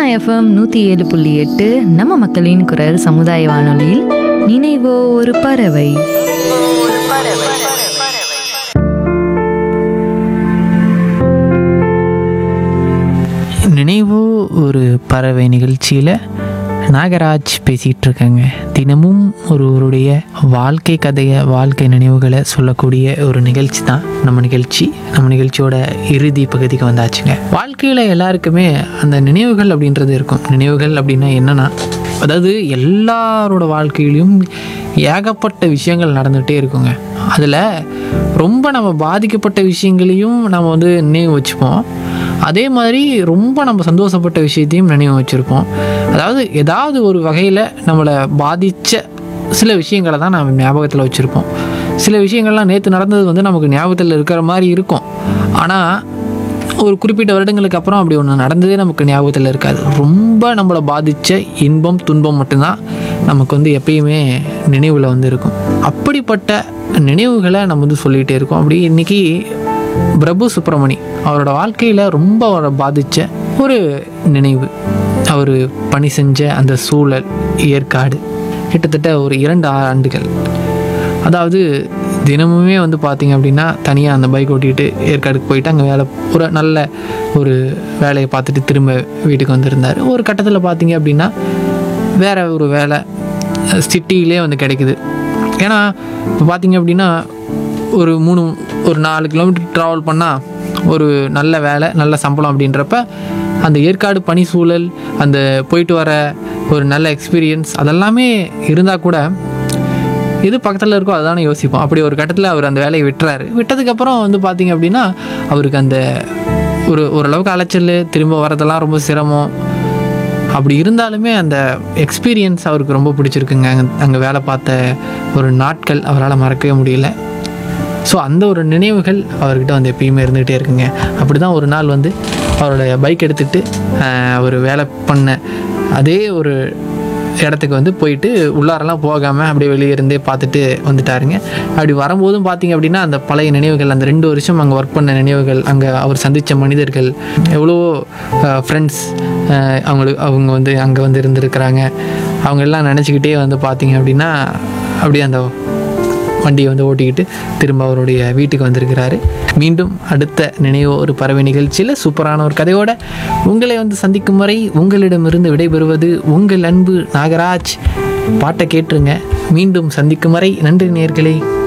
FM நூற்றி ஏழு புள்ளி எட்டு நம்ம மக்களின் குரல் சமுதாய வானொலியில் நினைவோ ஒரு பறவை நினைவோ ஒரு பறவை நிகழ்ச்சியில் நாகராஜ் பேசிகிட்டு இருக்காங்க தினமும் ஒருவருடைய வாழ்க்கை கதையை வாழ்க்கை நினைவுகளை சொல்லக்கூடிய ஒரு நிகழ்ச்சி தான் நம்ம நிகழ்ச்சி நம்ம நிகழ்ச்சியோட இறுதி பகுதிக்கு வந்தாச்சுங்க வாழ்க்கையில் எல்லாருக்குமே அந்த நினைவுகள் அப்படின்றது இருக்கும் நினைவுகள் அப்படின்னா என்னன்னா அதாவது எல்லாரோட வாழ்க்கையிலையும் ஏகப்பட்ட விஷயங்கள் நடந்துகிட்டே இருக்குங்க அதில் ரொம்ப நம்ம பாதிக்கப்பட்ட விஷயங்களையும் நம்ம வந்து நினைவு வச்சுப்போம் அதே மாதிரி ரொம்ப நம்ம சந்தோஷப்பட்ட விஷயத்தையும் நினைவு வச்சுருப்போம் அதாவது ஏதாவது ஒரு வகையில் நம்மளை பாதித்த சில விஷயங்களை தான் நம்ம ஞாபகத்தில் வச்சுருப்போம் சில விஷயங்கள்லாம் நேற்று நடந்தது வந்து நமக்கு ஞாபகத்தில் இருக்கிற மாதிரி இருக்கும் ஆனால் ஒரு குறிப்பிட்ட வருடங்களுக்கு அப்புறம் அப்படி ஒன்று நடந்ததே நமக்கு ஞாபகத்தில் இருக்காது ரொம்ப நம்மளை பாதித்த இன்பம் துன்பம் மட்டும்தான் நமக்கு வந்து எப்பயுமே நினைவில் வந்து இருக்கும் அப்படிப்பட்ட நினைவுகளை நம்ம வந்து சொல்லிகிட்டே இருக்கோம் அப்படி இன்றைக்கி பிரபு சுப்பிரமணி அவரோட வாழ்க்கையில் ரொம்ப அவரை பாதித்த ஒரு நினைவு அவர் பணி செஞ்ச அந்த சூழல் ஏற்காடு கிட்டத்தட்ட ஒரு இரண்டு ஆண்டுகள் அதாவது தினமுமே வந்து பார்த்தீங்க அப்படின்னா தனியாக அந்த பைக் ஓட்டிகிட்டு ஏற்காடுக்கு போயிட்டு அங்கே வேலை ஒரு நல்ல ஒரு வேலையை பார்த்துட்டு திரும்ப வீட்டுக்கு வந்திருந்தார் ஒரு கட்டத்தில் பார்த்தீங்க அப்படின்னா வேற ஒரு வேலை சிட்டியிலே வந்து கிடைக்குது ஏன்னா இப்போ பார்த்தீங்க அப்படின்னா ஒரு மூணு ஒரு நாலு கிலோமீட்டர் ட்ராவல் பண்ணால் ஒரு நல்ல வேலை நல்ல சம்பளம் அப்படின்றப்ப அந்த ஏற்காடு பனி சூழல் அந்த போயிட்டு வர ஒரு நல்ல எக்ஸ்பீரியன்ஸ் அதெல்லாமே இருந்தால் கூட எது பக்கத்தில் இருக்கோ அதுதானே யோசிப்போம் அப்படி ஒரு கட்டத்தில் அவர் அந்த வேலையை விட்டுறாரு விட்டதுக்கப்புறம் வந்து பார்த்தீங்க அப்படின்னா அவருக்கு அந்த ஒரு ஓரளவுக்கு அலைச்சல் திரும்ப வரதெல்லாம் ரொம்ப சிரமம் அப்படி இருந்தாலுமே அந்த எக்ஸ்பீரியன்ஸ் அவருக்கு ரொம்ப பிடிச்சிருக்குங்க அங்கே அங்கே வேலை பார்த்த ஒரு நாட்கள் அவரால் மறக்கவே முடியல ஸோ அந்த ஒரு நினைவுகள் அவர்கிட்ட வந்து எப்பயுமே இருந்துகிட்டே இருக்குங்க அப்படி தான் ஒரு நாள் வந்து அவரோட பைக் எடுத்துகிட்டு அவர் வேலை பண்ண அதே ஒரு இடத்துக்கு வந்து போயிட்டு உள்ளாரெல்லாம் போகாமல் அப்படியே வெளியே இருந்தே பார்த்துட்டு வந்துட்டாருங்க அப்படி வரும்போதும் பார்த்தீங்க அப்படின்னா அந்த பழைய நினைவுகள் அந்த ரெண்டு வருஷம் அங்கே ஒர்க் பண்ண நினைவுகள் அங்கே அவர் சந்தித்த மனிதர்கள் எவ்வளோ ஃப்ரெண்ட்ஸ் அவங்களுக்கு அவங்க வந்து அங்கே வந்து இருந்திருக்கிறாங்க அவங்க எல்லாம் நினச்சிக்கிட்டே வந்து பார்த்தீங்க அப்படின்னா அப்படியே அந்த வண்டியை வந்து ஓட்டிக்கிட்டு திரும்ப அவருடைய வீட்டுக்கு வந்திருக்கிறாரு மீண்டும் அடுத்த நினைவு ஒரு பறவை நிகழ்ச்சியில் சூப்பரான ஒரு கதையோட உங்களை வந்து சந்திக்கும் வரை உங்களிடமிருந்து விடைபெறுவது உங்கள் அன்பு நாகராஜ் பாட்டை கேட்டுருங்க மீண்டும் சந்திக்கும் வரை நன்றி நேர்களே